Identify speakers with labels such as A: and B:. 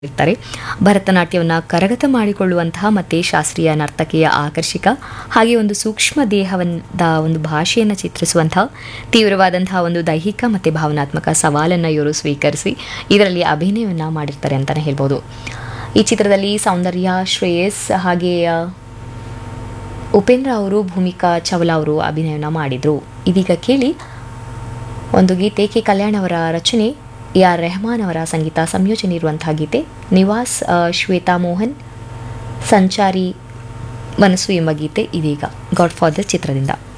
A: ಇರ್ತಾರೆ ಭರತನಾಟ್ಯವನ್ನು ಕರಗತ ಮಾಡಿಕೊಳ್ಳುವಂತಹ ಮತ್ತು ಶಾಸ್ತ್ರೀಯ ನರ್ತಕಿಯ ಆಕರ್ಷಕ ಹಾಗೆ ಒಂದು ಸೂಕ್ಷ್ಮ ದೇಹದ ಒಂದು ಭಾಷೆಯನ್ನು ಚಿತ್ರಿಸುವಂತಹ ತೀವ್ರವಾದಂತಹ ಒಂದು ದೈಹಿಕ ಮತ್ತು ಭಾವನಾತ್ಮಕ ಸವಾಲನ್ನು ಇವರು ಸ್ವೀಕರಿಸಿ ಇದರಲ್ಲಿ ಅಭಿನಯವನ್ನು ಮಾಡಿರ್ತಾರೆ ಅಂತಲೇ ಹೇಳ್ಬೋದು ಈ ಚಿತ್ರದಲ್ಲಿ ಸೌಂದರ್ಯ ಶ್ರೇಯಸ್ ಹಾಗೆ ಆ, ಉಪೇಂದ್ರ ಅವರು ಭೂಮಿಕಾ ಚವಲಾ ಅವರು ಅಭಿನಯನ ಮಾಡಿದರು ಇದೀಗ ಕೇಳಿ ಒಂದು ಗೀತೆ ಕೆ ಕಲ್ಯಾಣ್ ಅವರ ರಚನೆ ಎ ಆರ್ ರೆಹಮಾನ್ ಅವರ ಸಂಗೀತ ಸಂಯೋಜನೆ ಇರುವಂತಹ ಗೀತೆ ನಿವಾಸ್ ಆ, ಶ್ವೇತಾ ಮೋಹನ್ ಸಂಚಾರಿ ಮನಸ್ಸು ಎಂಬ ಗೀತೆ ಇದೀಗ ಗಾಡ್ ಫಾದರ್ ಚಿತ್ರದಿಂದ